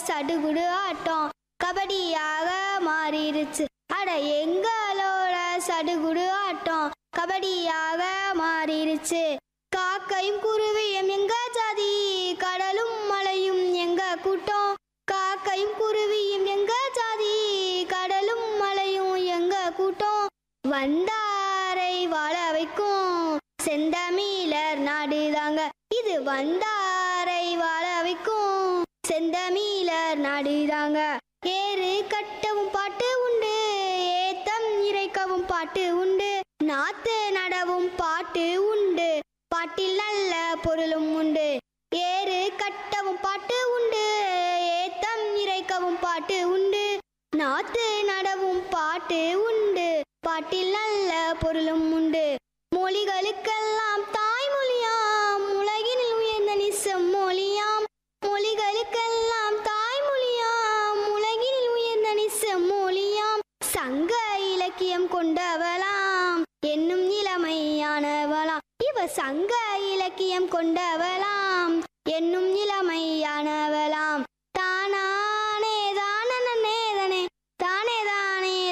சடுகுடு ஆட்டம் கபடியாக மாறிடுச்சு அட எங்களோட சடுகுடு ஆட்டம் கபடியாக மாறிடுச்சு காக்கையும் குருவியும் எங்க ஜாதி கடலும் மலையும் எங்க கூட்டம் காக்கையும் குருவியும் எங்க ஜாதி கடலும் மலையும் எங்க கூட்டம் வந்தாரை வாழ வைக்கும் செந்தமிழர் நாடுதாங்க இது வந்தாரை வாழ வைக்கும் செந்தமிழர் நாடுதாங்க ஏறு கட்டவும் பாட்டு உண்டு ஏத்தம் இறைக்கவும் பாட்டு உண்டு நாத்து நடவும் பாட்டு உண்டு பாட்டில் நல்ல பொருளும் உண்டு ஏறு கட்டவும் பாட்டு உண்டு ஏத்தம் இறைக்கவும் பாட்டு உண்டு நாத்து நடவும் பாட்டு உண்டு பாட்டில் நல்ல பொருளும் உண்டு மொழிகளுக்கெல்லாம் தாய்மொழியாம் உலகினில் உயர்ந்த நிசம் மொழியாம் மொழிகளுக்கெல்லாம் தாய்மொழியாம் உலகினில் உயர்ந்த நிசம் மொழியாம் சங்க இலக்கியம் கொண்டவளாம் என்னும் இளமையானவளாம் இவ சங்க இலக்கியம் கொண்டவளாம் என்னும் இளமை